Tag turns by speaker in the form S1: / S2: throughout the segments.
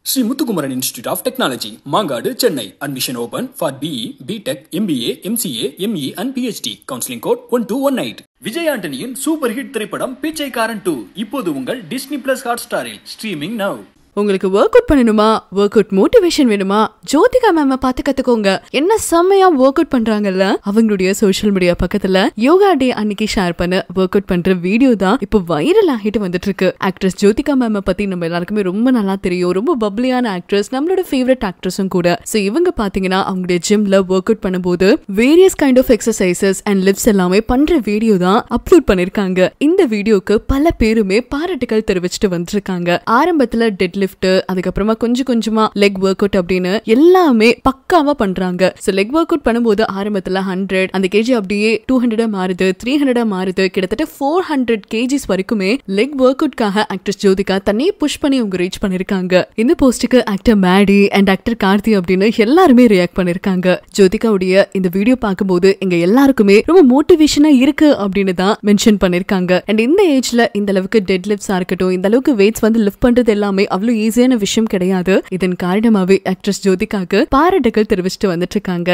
S1: Sri Muthukumaran institute of technology Mangadu Chennai admission open for BE BTech MBA MCA ME and PhD counselling code one two one eight Vijay ஆண்டனியின் super hit திரைப்படம் Pichaikkaran two இப்போது உங்கள் Disney plus hot ஸ்டாரில் streaming now
S2: உங்களுக்கு work out பண்ணணுமா work out motivation வேணுமா ஜோதிகா மேம பார்த்து கத்துக்கோங்க என்ன செம்மையா ஒர்க் அவுட் பண்றாங்கல்ல அவங்களுடைய சோஷியல் மீடியா பக்கத்துல யோகா டே அன்னைக்கு ஷேர் பண்ண ஒர்க் அவுட் பண்ற வீடியோ தான் இப்போ வைரல் ஆகிட்டு வந்துட்டு இருக்கு ஆக்ட்ரஸ் ஜோதிகா மேம பத்தி நம்ம எல்லாருக்குமே ரொம்ப நல்லா தெரியும் ரொம்ப பப்ளியான ஆக்ட்ரஸ் நம்மளோட ஃபேவரட் ஆக்ட்ரஸும் கூட சோ இவங்க பாத்தீங்கன்னா அவங்களுடைய ஜிம்ல ஒர்க் அவுட் பண்ணும்போது various kind of exercises and lifts எல்லாமே பண்ற வீடியோ தான் அப்லோட் பண்ணிருக்காங்க இந்த வீடியோக்கு பல பேருமே பாராட்டுகள் தெரிவிச்சுட்டு வந்திருக்காங்க ஆரம்பத்துல டெட் லிஃப்ட் அதுக்கப்புறமா கொஞ்சம் கொஞ்சமா லெக் ஒர்க் அவுட் அப்படின்னு எல்லாமே பக்காவா பண்றாங்க சோ லெக் ஒர்க் அவுட் பண்ணும்போது ஆரம்பத்துல ஹண்ட்ரட் அந்த கேஜி அப்படியே டூ ஹண்ட்ரடா மாறுது த்ரீ ஹண்ட்ரடா மாறுது கிட்டத்தட்ட ஃபோர் ஹண்ட்ரட் கேஜிஸ் வரைக்குமே லெக் ஒர்க் அவுட்காக ஆக்ட்ரஸ் ஜோதிகா தன்னையே புஷ் பண்ணி அவங்க ரீச் பண்ணிருக்காங்க இந்த போஸ்டுக்கு actor Maddy and actor Karthi அப்படின்னு எல்லாருமே ரியாக்ட் பண்ணிருக்காங்க ஜோதிகாவுடைய இந்த வீடியோ பார்க்கும்போது எங்க எல்லாருக்குமே ரொம்ப மோட்டிவேஷனா இருக்கு அப்படின்னு தான் மென்ஷன் பண்ணிருக்காங்க அண்ட் இந்த ஏஜ்ல இந்த அளவுக்கு டெட் லிப்ஸா இருக்கட்டும் இந்த அளவுக்கு வெயிட்ஸ் வந்து லிஃப்ட் பண்றது எல்லாமே அவ்வளவு ஈஸியான விஷயம் கிடையாது இதன் காரணமாவே ஆக்ட்ரஸ் ஜோதிகாக்கு பாராட்டுகள் தெரிவிச்சுட்டு வந்துட்டு இருக்காங்க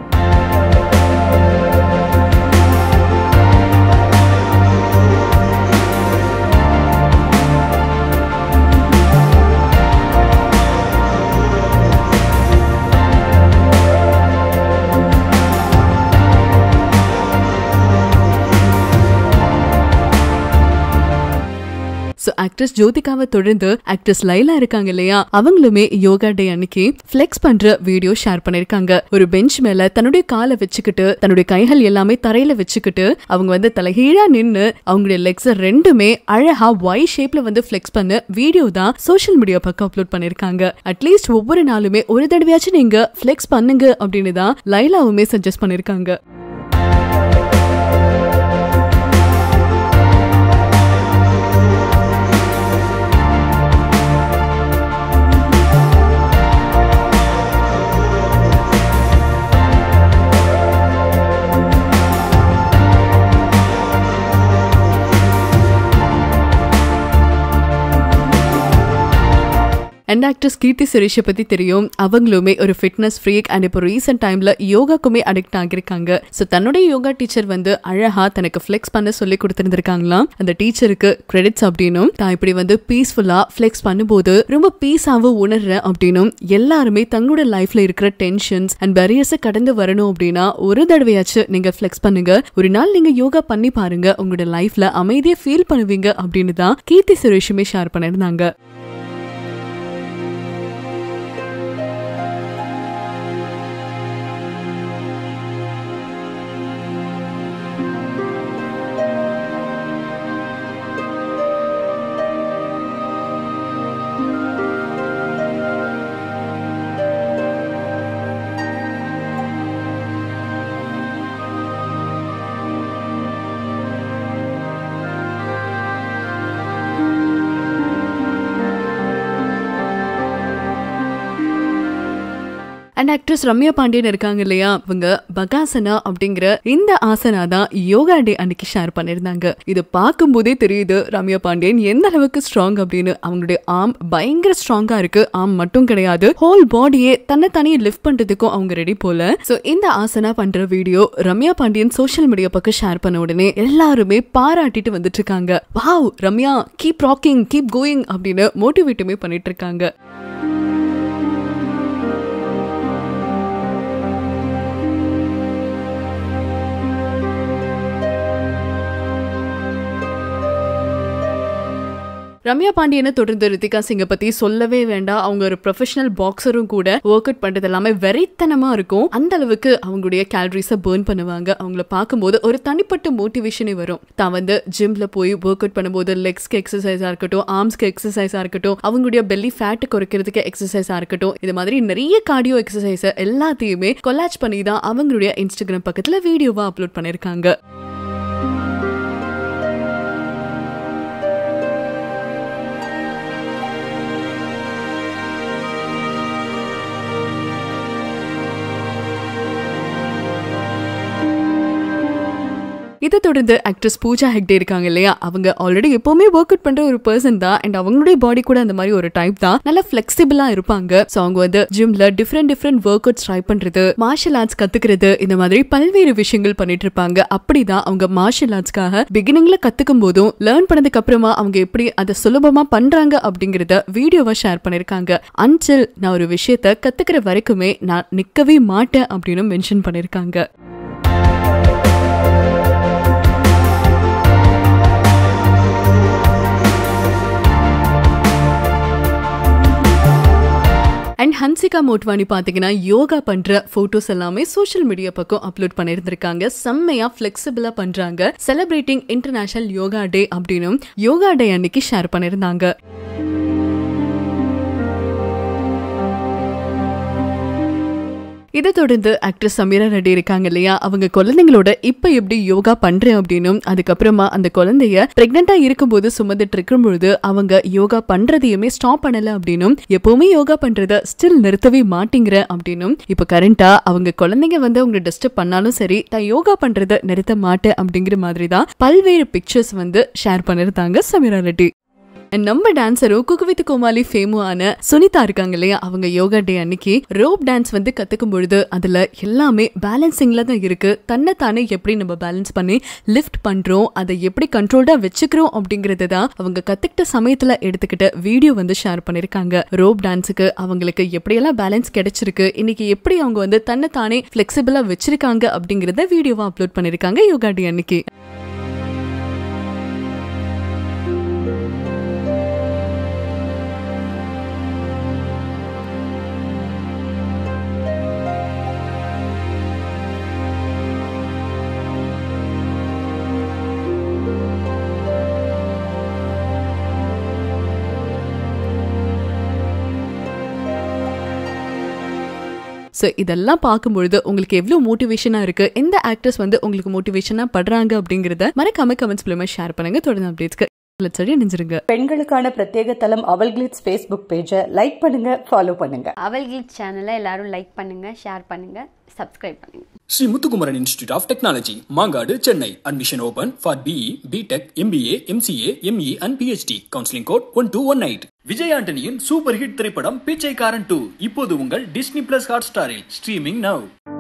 S2: சோ ஆக்ட்ரஸ் ஜோதிகாவை தொடர்ந்து ஆக்ட்ரஸ் லைலா இருக்காங்க இல்லையா அவங்களுமே யோகா டே அன்னைக்கு ஃபிளெக்ஸ் பண்ற வீடியோ ஷேர் பண்ணிருக்காங்க ஒரு பெஞ்ச் மேல தன்னுடைய காலை வச்சுக்கிட்டு தன்னுடைய கைகள் எல்லாமே தரையில வச்சுக்கிட்டு அவங்க வந்து தலைகீழா நின்னு அவங்களுடைய லெக்ஸ் ரெண்டுமே அழகா ஒய் ஷேப்ல வந்து ஃபிளெக்ஸ் பண்ண வீடியோ தான் சோஷியல் மீடியா பக்கம் அப்லோட் பண்ணிருக்காங்க அட்லீஸ்ட் ஒவ்வொரு நாளுமே ஒரு தடவையாச்சும் நீங்க ஃபிளெக்ஸ் பண்ணுங்க அப்படின்னு தான் லைலாவுமே சஜஸ்ட் பண்ணிருக்காங்க அண்ட் ஆக்ட்ரஸ் கீர்த்தி சுரேஷை பத்தி தெரியும் அவங்களுமே ஒரு ஃபிட்னஸ் ஃப்ரீக் அண்ட் இப்போ ரீசெண்ட் டைம்ல யோகாக்குமே அடிக்ட் ஆகியிருக்காங்க ஸோ தன்னுடைய யோகா டீச்சர் வந்து அழகா தனக்கு ஃபிளெக்ஸ் பண்ண சொல்லி கொடுத்துருந்துருக்காங்களாம் அந்த டீச்சருக்கு கிரெடிட்ஸ் அப்படின்னும் தான் இப்படி வந்து பீஸ்ஃபுல்லா ஃபிளெக்ஸ் பண்ணும்போது ரொம்ப பீஸாவும் உணர்றேன் அப்படின்னும் எல்லாருமே தங்களோட லைஃப்ல இருக்கிற டென்ஷன்ஸ் அண்ட் பேரியர்ஸை கடந்து வரணும் அப்படின்னா ஒரு தடவையாச்சும் நீங்க ஃபிளெக்ஸ் பண்ணுங்க ஒரு நாள் நீங்க யோகா பண்ணி பாருங்க உங்களோட லைஃப்ல அமைதியை ஃபீல் பண்ணுவீங்க அப்படின்னு தான் கீர்த்தி சுரேஷுமே ஷேர் பண்ணியிருந்தாங்க அண்ட் ஆக்ட்ரஸ் ரம்யா பாண்டியன் இருக்காங்க இல்லையா அவங்க பகாசனா அப்படிங்கிற இந்த ஆசனா தான் யோகா டே அன்னைக்கு ஷேர் பண்ணியிருந்தாங்க இதை பார்க்கும்போதே தெரியுது ரம்யா பாண்டியன் எந்த அளவுக்கு ஸ்ட்ராங் அப்படின்னு அவங்களுடைய ஆம் பயங்கர ஸ்ட்ராங்கா இருக்கு ஆம் மட்டும் கிடையாது ஹோல் பாடியே தன்னை தனியே லிஃப்ட் பண்றதுக்கும் அவங்க ரெடி போல சோ இந்த ஆசனா பண்ற video Ramya Pandian social media பக்கம் ஷேர் பண்ண உடனே எல்லாருமே பாராட்டிட்டு வந்துட்டு இருக்காங்க wow Ramya keep rocking keep going அப்படின்னு மோட்டிவேட்டுமே பண்ணிட்டு இருக்காங்க ரம்யா பாண்டியனை தொடர்ந்து ரித்திகா சிங்கை பத்தி சொல்லவே வேண்டாம் அவங்க ஒரு ப்ரொஃபஷனல் பாக்ஸரும் கூட ஒர்க் அவுட் பண்றது எல்லாமே வெறித்தனமா இருக்கும் அந்த அளவுக்கு அவங்களுடைய கேலரிஸை பேர்ன் பண்ணுவாங்க அவங்கள பார்க்கும்போது ஒரு தனிப்பட்ட மோட்டிவேஷனே வரும் தான் வந்து ஜிம்ல போய் ஒர்க் அவுட் பண்ணும்போது லெக்ஸ்க்கு எக்ஸசைஸா இருக்கட்டும் ஆர்ம்ஸ்க்கு எக்ஸசைஸா இருக்கட்டும் அவங்களுடைய பெல்லி ஃபேட் குறைக்கிறதுக்கு எக்ஸசைஸா இருக்கட்டும் இது மாதிரி நிறைய கார்டியோ எக்ஸசைஸ் எல்லாத்தையுமே கொலாச் பண்ணி தான் அவங்களுடைய இன்ஸ்டாகிராம் பக்கத்துல வீடியோவா அப்லோட் பண்ணிருக்காங்க இதை தொடர்ந்து ஆக்ட்ரஸ் பூஜா ஹெக்டே இருக்காங்க இல்லையா அவங்க ஆல்ரெடி எப்பவுமே ஒர்க் அவுட் பண்ற ஒரு பர்சன் தான் அண்ட் அவங்களுடைய பாடி கூட அந்த மாதிரி ஒரு டைப் தான் நல்லா பிளெக்சிபிளா இருப்பாங்க சோ அவங்க வந்து ஜிம்ல different different work outs try பண்றது மார்ஷல் ஆர்ட்ஸ் கத்துக்கிறது இந்த மாதிரி பல்வேறு விஷயங்கள் பண்ணிட்டு இருப்பாங்க அப்படிதான் அவங்க மார்ஷல் ஆர்ட்ஸ்க்காக பிகினிங்ல கத்துக்கும் போதும் லேர்ன் பண்ணதுக்கு அப்புறமா அவங்க எப்படி அதை சுலபமா பண்றாங்க அப்படிங்கறத வீடியோவா ஷேர் பண்ணிருக்காங்க அன்டில் நான் ஒரு விஷயத்த கத்துக்கிற வரைக்குமே நான் நிக்கவே மாட்டேன் அப்படின்னு மென்ஷன் பண்ணிருக்காங்க அண்ட் ஹன்சிகா மோட்வானி பார்த்தீங்கன்னா யோகா பண்ற போட்டோஸ் எல்லாமே சோஷியல் மீடியா பக்கம் அப்லோட் பண்ணியிருந்திருக்காங்க செம்மையா ஃபிளெக்சிபிளா பண்றாங்க செலிப்ரேட்டிங் இன்டர்நேஷனல் யோகா டே அப்படின்னும் யோகா டே அன்னைக்கு ஷேர் பண்ணியிருந்தாங்க இதை தொடர்ந்து ஆக்ட்ரஸ் சமீரா ரெட்டி இருக்காங்க இல்லையா அவங்க குழந்தைங்களோட இப்ப எப்படி யோகா பண்றேன் அப்படின்னும் அதுக்கப்புறமா அந்த குழந்தைய பிரெக்னெண்டா இருக்கும்போது சுமந்துட்டு இருக்கும்பொழுது அவங்க யோகா பண்றதையுமே ஸ்டாப் பண்ணல அப்படின்னும் எப்பவுமே யோகா பண்றத ஸ்டில் நிறுத்தவே மாட்டேங்கிற அப்படின்னும் இப்ப கரண்டா அவங்க குழந்தைங்க வந்து அவங்க டிஸ்டர்ப் பண்ணாலும் சரி தான் யோகா பண்றத நிறுத்த மாட்டேன் அப்படிங்கிற மாதிரி தான் பல்வேறு பிக்சர்ஸ் வந்து ஷேர் பண்ணிருந்தாங்க சமீரா ரெட்டி And நம்ம டான்சரும் குக்கு வித் கோமாளி ஃபேமுவான சுனிதா இருக்காங்க இல்லையா அவங்க யோகா டே அன்னைக்கு ரோப் டான்ஸ் வந்து கத்துக்கும் பொழுது அதுல எல்லாமே பேலன்சிங்ல தான் இருக்கு தன்னை தானே எப்படி நம்ம பேலன்ஸ் பண்ணி லிஃப்ட் பண்றோம் அதை எப்படி கண்ட்ரோல்டா வச்சுக்கிறோம் அப்படிங்கறது தான் அவங்க கத்துக்கிட்ட சமயத்துல எடுத்துக்கிட்ட வீடியோ வந்து ஷேர் பண்ணிருக்காங்க ரோப் டான்ஸுக்கு அவங்களுக்கு எப்படியெல்லாம் பேலன்ஸ் கிடைச்சிருக்கு இன்னைக்கு எப்படி அவங்க வந்து தன்னை தானே ஃபிளெக்சிபிளா வச்சிருக்காங்க அப்படிங்கறத வீடியோவா அப்லோட் பண்ணிருக்காங்க யோகா டே அன்னைக்கு ஸோ இதெல்லாம் பார்க்கும்பொழுது உங்களுக்கு எவ்வளோ மோட்டிவேஷனாக இருக்கு எந்த ஆக்டர்ஸ் வந்து உங்களுக்கு மோட்டிவேஷனாக படுறாங்க அப்படிங்கிறத மறக்காம கமெண்ட்ஸ் மூலமா ஷேர் பண்ணுங்க தொடர்ந்து அப்டேட்ஸ்க்கு சரி நினைச்சிருங்க
S3: பெண்களுக்கான பிரத்யேக தளம் அவல் கிளிட்ஸ் ஃபேஸ்புக் பேஜை லைக் பண்ணுங்க ஃபாலோ பண்ணுங்க
S4: அவல் கிளிட் சேனலை எல்லாரும் லைக் பண்ணுங்க ஷேர் பண்ணுங்க சப்ஸ்கிரைப் பண்ணுங்க
S1: Sri Muthukumaran institute of technology Mangadu Chennai admission open for BE BTech MBA MCA ME and PhD counselling code one two one eight Vijay ஆண்டனியின் சூப்பர் ஹிட் திரைப்படம் பிச்சைக்காரன் டூ இப்போது உங்கள் டிஸ்னி பிளஸ் ஹாட் ஸ்டாரில் ஸ்ட்ரீமிங் நவ்